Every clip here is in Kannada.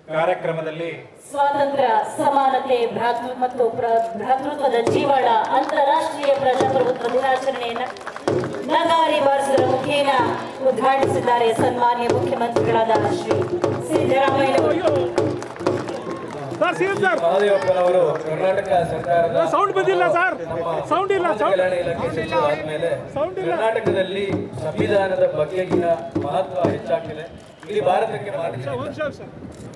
ಕಾರ್ಯಕ್ರಮದಲ್ಲಿ ಸ್ವಾತಂತ್ರ್ಯ ಸಮಾನತೆ ಭ್ರಾತೃ ಮತ್ತು ಪ್ರ- ಭ್ರಾತೃತ್ವದ ಜೀವಾಳ ಅಂತಾರಾಷ್ಟ್ರೀಯ ಪ್ರಜಾಪ್ರಭುತ್ವ ದಿನಾಚರಣೆಯನ್ನ ನಗಾರಿ ಬಾರಿಸುವ ಮುಖೇನ ಉದ್ಘಾಟಿಸಿದ್ದಾರೆ ಸನ್ಮಾನ್ಯ ಮುಖ್ಯಮಂತ್ರಿಗಳಾದ Shri Siddaramaiah sir CM sir ಮಹದೇವಪ್ಪನವರು ಕರ್ನಾಟಕ ಸರ್ಕಾರದ ಸೌಂಡ್ ಬಂದಿಲ್ಲ ಸರ್ ಸೌಂಡ್ ಇಲ್ಲ ಸಮಾಜ ಸೌಂಡ್ ಕಲ್ಯಾಣ ಇಲಾಖೆ ಸಚಿವರಾದ್ಮೇಲೆ Sound ಇಲ್ಲ. ಕರ್ನಾಟಕದಲ್ಲಿ ಸಂವಿಧಾನದ ಬಗೆಗಿನ ಮಹತ್ವ ಹೆಚ್ಚಾಗ್ತಿದೆ ಇಡೀ ಭಾರತಕ್ಕೆ ಮಾದರಿ ಒಂದು ನಿಮಿಷ ಸರ್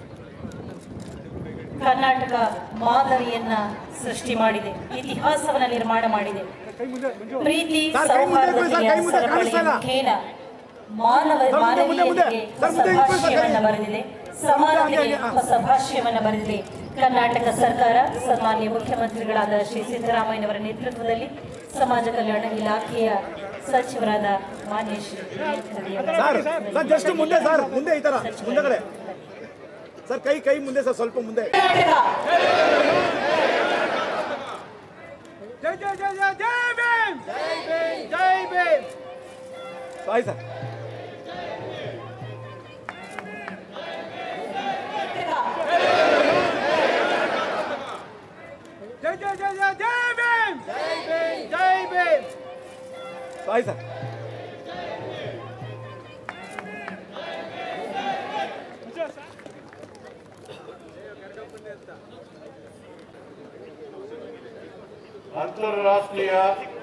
ಕರ್ನಾಟಕ ಮಾದರಿಯನ್ನ ಸೃಷ್ಟಿ ಮಾಡಿದೆ ಇತಿಹಾಸವನ್ನ ನಿರ್ಮಾಣ ಮಾಡಿದೆ ಕೈ ಮುಂದೆ ಮಂಜು ಪ್ರೀತಿ ಸರ್, ಕೈ ಮುಂದೆ ಇಟ್ಕೊಳ್ಳಿ ಸರ್, ಕೈ ಮುಂದೆ ಸೌಹಾರ್ದತೆಯ ಕಾಣಿಸ್ತಾ ಇಲ್ಲ. ಮುಖೇನ ಮಾನವ ಮುಂದೆ, ಮುಂದೆ, ಮುಂದೆ. ಮಾನವೀಯತೆಗೆ ಸರ್, ಹೊಸ ಮುಂದೆ ಇಟ್ಕೊಳ್ಳಿ ಸರ್, ಕೈ. ಭಾಷ್ಯವನ್ನ ಬರೆದಿದೆ ಸಮಾನತೆಗೆ ಹೊಸ ಭಾಷ್ಯವನ್ನ ಬರೆದಿದೆ ಕರ್ನಾಟಕ ಸರ್ಕಾರ ಸನ್ಮಾನ್ಯ ಮುಖ್ಯಮಂತ್ರಿಗಳಾದ ಶ್ರೀ ಸಿದ್ದರಾಮಯ್ಯನವರ ನೇತೃತ್ವದಲ್ಲಿ ಸಮಾಜ ಕಲ್ಯಾಣ ಇಲಾಖೆಯ ಸಚಿವರಾದ ಮಾನ್ಯ ಶ್ರೀ ಸರ್ ಸರ್ ಜಸ್ಟ್ ಮುಂದೆ ಸರ್ ಮುಂದೆ ಈ ತರ ಮುಂದಗಡೆ ಸರ್ ಕೈ ಕೈ ಮುಂದೆ ಸರ್ ಸ್ವಲ್ಪ ಮುಂದೆ ಕರ್ನಾಟಕ ಜೈ ಜೈ ಜೈ ಜೈ ಜೈ ಭೀಮ್ ಜೈ ಭೀಮ್ ಜೈ ಭೀಮ್ ಆಯ್ತು ಸರ್ ಜೈ ಜೈ ಜೈ ಜೈ ಜೈ ಭೀಮ್ ಜೈ ಭೀಮ್ ಜೈ ಭೀಮ್ ಆಯ್ತು ಸರ್ ಅಂತಾರಾಷ್ಟ್ರೀಯ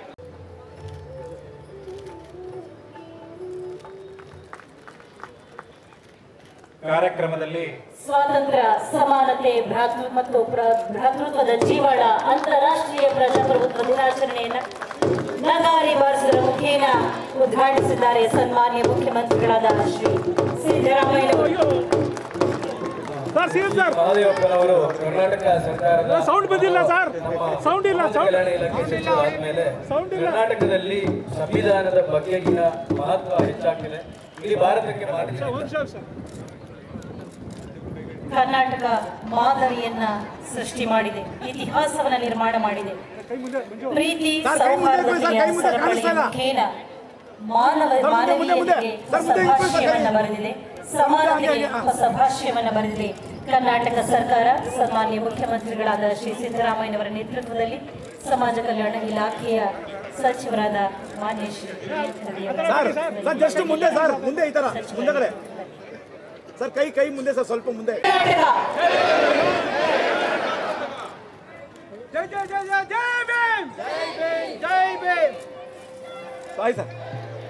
ಕಾರ್ಯಕ್ರಮದಲ್ಲಿ ಸ್ವಾತಂತ್ರ್ಯ ಸಮಾನತೆ ಭ್ರಾತೃ ಮತ್ತು ಪ್ರ- ಭ್ರಾತೃತ್ವದ ಜೀವಾಳ ಅಂತಾರಾಷ್ಟ್ರೀಯ ಪ್ರಜಾಪ್ರಭುತ್ವ ದಿನಾಚರಣೆಯನ್ನ ನಗಾರಿ ಬಾರಿಸುವ ಮುಖೇನ ಉದ್ಘಾಟಿಸಿದ್ದಾರೆ ಸನ್ಮಾನ್ಯ ಮುಖ್ಯಮಂತ್ರಿಗಳಾದ Shri Siddaramaiah sir CM sir ಮಹದೇವಪ್ಪನವರು ಕರ್ನಾಟಕ ಸರ್ಕಾರದ ಸೌಂಡ್ ಬಂದಿಲ್ಲ ಸರ್ ಸೌಂಡ್ ಇಲ್ಲ ಸಮಾಜ ಸೌಂಡ್ ಕಲ್ಯಾಣ ಇಲಾಖೆ ಸಚಿವರಾದ್ಮೇಲೆ Sound ಇಲ್ಲ. ಕರ್ನಾಟಕದಲ್ಲಿ ಸಂವಿಧಾನದ ಬಗೆಗಿನ ಮಹತ್ವ ಹೆಚ್ಚಾಗ್ತಿದೆ ಇಡೀ ಭಾರತಕ್ಕೆ ಮಾದರಿ ಒಂದು ನಿಮಿಷ ಸರ್ ಕರ್ನಾಟಕ ಮಾದರಿಯನ್ನ ಸೃಷ್ಟಿ ಮಾಡಿದೆ ಇತಿಹಾಸವನ್ನ ನಿರ್ಮಾಣ ಮಾಡಿದೆ ಕೈ ಮುಂದೆ ಮಂಜು ಪ್ರೀತಿ ಸರ್, ಕೈ ಮುಂದೆ ಇಟ್ಕೊಳ್ಳಿ ಸರ್, ಸೌಹಾರ್ದತೆಯ ಕೈ ಮುಂದೆ ಸರಪಳಿಯ ಕಾಣಿಸ್ತಾ ಇಲ್ಲ. ಮುಖೇನ ಮಾನವ ಸರ್, ಮುಂದೆ, ಮುಂದೆ, ಮುಂದೆ. ಮಾನವೀಯತೆಗೆ ಸರ್, ಹೊಸ ಮುಂದೆ ಇಟ್ಕೊಳ್ಳಿ ಸರ್, ಕೈ. ಭಾಷ್ಯವನ್ನ ಬರೆದಿದೆ ಸಮಾನತೆಗೆ ಹೊಸ ಭಾಷ್ಯವನ್ನ ಬರೆದಿದೆ ಕರ್ನಾಟಕ ಸರ್ಕಾರ ಸನ್ಮಾನ್ಯ ಮುಖ್ಯಮಂತ್ರಿಗಳಾದ ಶ್ರೀ ಸಿದ್ದರಾಮಯ್ಯನವರ ನೇತೃತ್ವದಲ್ಲಿ ಸಮಾಜ ಕಲ್ಯಾಣ ಇಲಾಖೆಯ ಸಚಿವರಾದ ಮಾನ್ಯ ಶ್ರೀ ಸರ್ ಸರ್ ಜಸ್ಟ್ ಮುಂದೆ ಸರ್ ಮುಂದೆ ಈ ತರ ಮುಂದಗಡೆ ಸರ್ ಕೈ ಕೈ ಮುಂದೆ ಸರ್ ಸ್ವಲ್ಪ ಮುಂದೆ ಕರ್ನಾಟಕ ಜೈ ಜೈ ಜೈ ಜೈ ಜೈ ಭೀಮ್ ಜೈ ಭೀಮ್ ಜೈ ಭೀಮ್ ಆಯ್ತು ಸರ್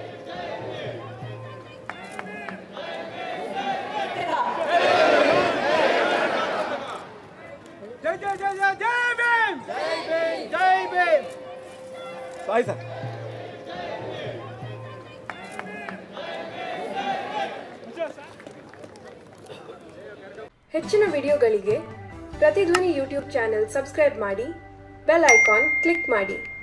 ಜೈ ಜೈ ಜೈ ಜೈ ಜೈ ಭೀಮ್ ಜೈ ಭೀಮ್ ಜೈ ಭೀಮ್ ಆಯ್ತು ಸರ್ ಹೆಚ್ಚಿನ ವಿಡಿಯೋಗಳಿಗೆ ಪ್ರತಿಧ್ವನಿ ಯೂಟ್ಯೂಬ್ ಚಾನೆಲ್ ಸಬ್ಸ್ಕ್ರೈಬ್ ಮಾಡಿ ಬೆಲ್ ಐಕಾನ್ ಕ್ಲಿಕ್ ಮಾಡಿ